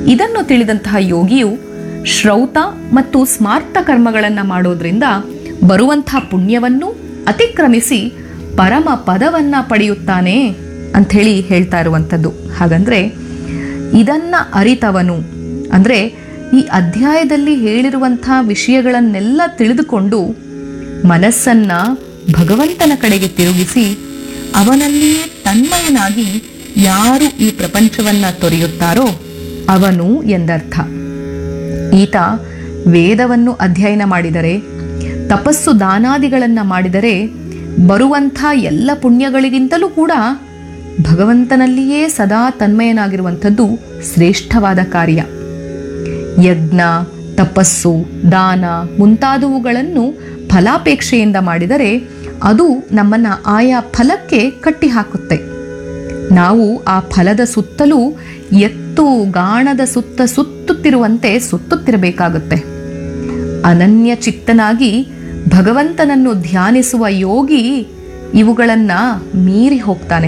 ಇದನ್ನು ತಿಳಿದಂತಹ ಯೋಗಿಯು ಶ್ರೌತ ಮತ್ತು ಸ್ಮಾರ್ತ ಕರ್ಮಗಳನ್ನು ಮಾಡೋದ್ರಿಂದ ಬರುವಂತಹ ಪುಣ್ಯವನ್ನು ಅತಿಕ್ರಮಿಸಿ ಪರಮ ಪದವನ್ನ ಪಡೆಯುತ್ತಾನೆ ಅಂಥೇಳಿ ಹೇಳ್ತಾ ಇರುವಂಥದ್ದು ಹಾಗಂದ್ರೆ ಇದನ್ನ ಅರಿತವನು ಅಂದ್ರೆ ಈ ಅಧ್ಯಾಯದಲ್ಲಿ ಹೇಳಿರುವಂಥ ವಿಷಯಗಳನ್ನೆಲ್ಲ ತಿಳಿದುಕೊಂಡು ಮನಸ್ಸನ್ನ ಭಗವಂತನ ಕಡೆಗೆ ತಿರುಗಿಸಿ ಅವನಲ್ಲಿಯೇ ತನ್ಮಯನಾಗಿ ಯಾರು ಈ ಪ್ರಪಂಚವನ್ನ ತೊರೆಯುತ್ತಾರೋ ಅವನು ಎಂದರ್ಥ ಈತ ವೇದವನ್ನು ಅಧ್ಯಯನ ಮಾಡಿದರೆ ತಪಸ್ಸು ದಾನಾದಿಗಳನ್ನ ಮಾಡಿದರೆ ಬರುವಂಥ ಎಲ್ಲ ಪುಣ್ಯಗಳಿಗಿಂತಲೂ ಕೂಡ ಭಗವಂತನಲ್ಲಿಯೇ ಸದಾ ತನ್ಮಯನಾಗಿರುವಂಥದ್ದು ಶ್ರೇಷ್ಠವಾದ ಕಾರ್ಯ ಯಜ್ಞ ತಪಸ್ಸು ದಾನ ಮುಂತಾದವುಗಳನ್ನು ಫಲಾಪೇಕ್ಷೆಯಿಂದ ಮಾಡಿದರೆ ಅದು ನಮ್ಮನ್ನ ಆಯಾ ಫಲಕ್ಕೆ ಕಟ್ಟಿ ಹಾಕುತ್ತೆ ನಾವು ಆ ಫಲದ ಸುತ್ತಲೂ ಎತ್ತು ಗಾಣದ ಸುತ್ತ ಸುತ್ತುತ್ತಿರುವಂತೆ ಸುತ್ತುತ್ತಿರಬೇಕಾಗುತ್ತೆ ಅನನ್ಯ ಚಿತ್ತನಾಗಿ ಭಗವಂತನನ್ನು ಧ್ಯಾನಿಸುವ ಯೋಗಿ ಇವುಗಳನ್ನ ಮೀರಿ ಹೋಗ್ತಾನೆ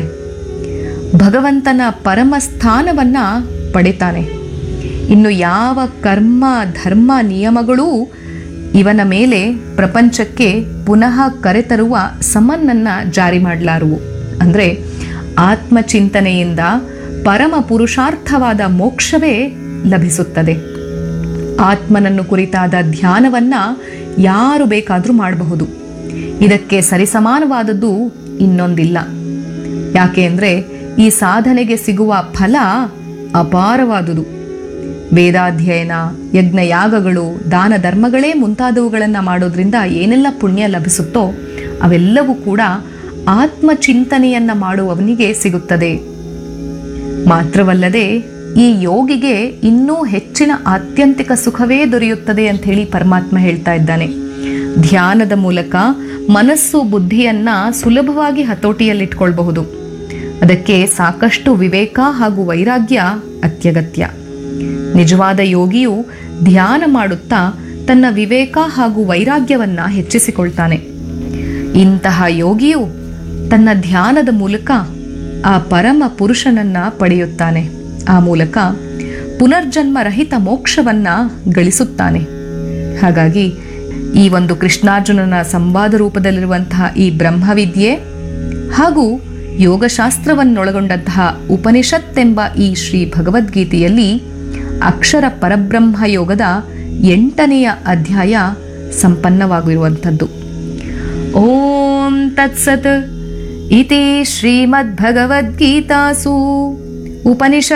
ಭಗವಂತನ ಪರಮ ಸ್ಥಾನವನ್ನ ಪಡಿತಾನೆ ಇನ್ನು ಯಾವ ಕರ್ಮ ಧರ್ಮ ನಿಯಮಗಳೂ ಇವನ ಮೇಲೆ ಪ್ರಪಂಚಕ್ಕೆ ಪುನಃ ಕರೆತರುವ ಸಮನ್ನನ್ನ ಜಾರಿ ಮಾಡಲಾರುವು ಅಂದರೆ ಆತ್ಮಚಿಂತನೆಯಿಂದ ಪರಮ ಪುರುಷಾರ್ಥವಾದ ಮೋಕ್ಷವೇ ಲಭಿಸುತ್ತದೆ ಆತ್ಮನನ್ನು ಕುರಿತಾದ ಧ್ಯಾನವನ್ನ ಯಾರು ಬೇಕಾದರೂ ಮಾಡಬಹುದು ಇದಕ್ಕೆ ಸರಿಸಮಾನವಾದದ್ದು ಇನ್ನೊಂದಿಲ್ಲ ಯಾಕೆ ಅಂದರೆ ಈ ಸಾಧನೆಗೆ ಸಿಗುವ ಫಲ ಅಪಾರವಾದುದು ವೇದಾಧ್ಯಯನ ಯಜ್ಞಯಾಗಗಳು ದಾನ ಧರ್ಮಗಳೇ ಮುಂತಾದವುಗಳನ್ನು ಮಾಡೋದ್ರಿಂದ ಏನೆಲ್ಲ ಪುಣ್ಯ ಲಭಿಸುತ್ತೋ ಅವೆಲ್ಲವೂ ಕೂಡ ಆತ್ಮಚಿಂತನೆಯನ್ನ ಮಾಡುವವನಿಗೆ ಸಿಗುತ್ತದೆ ಮಾತ್ರವಲ್ಲದೆ ಈ ಯೋಗಿಗೆ ಇನ್ನೂ ಹೆಚ್ಚಿನ ಆತ್ಯಂತಿಕ ಸುಖವೇ ದೊರೆಯುತ್ತದೆ ಅಂತ ಹೇಳಿ ಪರಮಾತ್ಮ ಹೇಳ್ತಾ ಇದ್ದಾನೆ ಧ್ಯಾನದ ಮೂಲಕ ಮನಸ್ಸು ಬುದ್ಧಿಯನ್ನ ಸುಲಭವಾಗಿ ಹತೋಟಿಯಲ್ಲಿಟ್ಕೊಳ್ಬಹುದು ಅದಕ್ಕೆ ಸಾಕಷ್ಟು ವಿವೇಕ ಹಾಗೂ ವೈರಾಗ್ಯ ಅತ್ಯಗತ್ಯ ನಿಜವಾದ ಯೋಗಿಯು ಧ್ಯಾನ ಮಾಡುತ್ತಾ ತನ್ನ ವಿವೇಕ ಹಾಗೂ ವೈರಾಗ್ಯವನ್ನ ಹೆಚ್ಚಿಸಿಕೊಳ್ತಾನೆ ಇಂತಹ ಯೋಗಿಯು ತನ್ನ ಧ್ಯಾನದ ಮೂಲಕ ಆ ಪರಮ ಪುರುಷನನ್ನ ಪಡೆಯುತ್ತಾನೆ ಆ ಮೂಲಕ ಪುನರ್ಜನ್ಮ ರಹಿತ ಮೋಕ್ಷವನ್ನ ಗಳಿಸುತ್ತಾನೆ ಹಾಗಾಗಿ ಈ ಒಂದು ಕೃಷ್ಣಾರ್ಜುನನ ಸಂವಾದ ರೂಪದಲ್ಲಿರುವಂತಹ ಈ ಬ್ರಹ್ಮವಿದ್ಯೆ ಹಾಗೂ ಯೋಗಶಾಸ್ತ್ರವನ್ನೊಳಗೊಂಡಂತಹ ಉಪನಿಷತ್ತೆಂಬ ಈ ಶ್ರೀ ಭಗವದ್ಗೀತೆಯಲ್ಲಿ ಅಕ್ಷರ ಪರಬ್ರಹ್ಮ ಯೋಗದ ಎಂಟನೆಯ ಅಧ್ಯಾಯ ಸಂಪನ್ನವಾಗಿರುವಂಥದ್ದು ಓಂ ತತ್ಸತ್ ಇತಿ ಶ್ರೀಮದ್ಭಗವದ್ಗೀತಾಸು ಉಪನಿಷತ್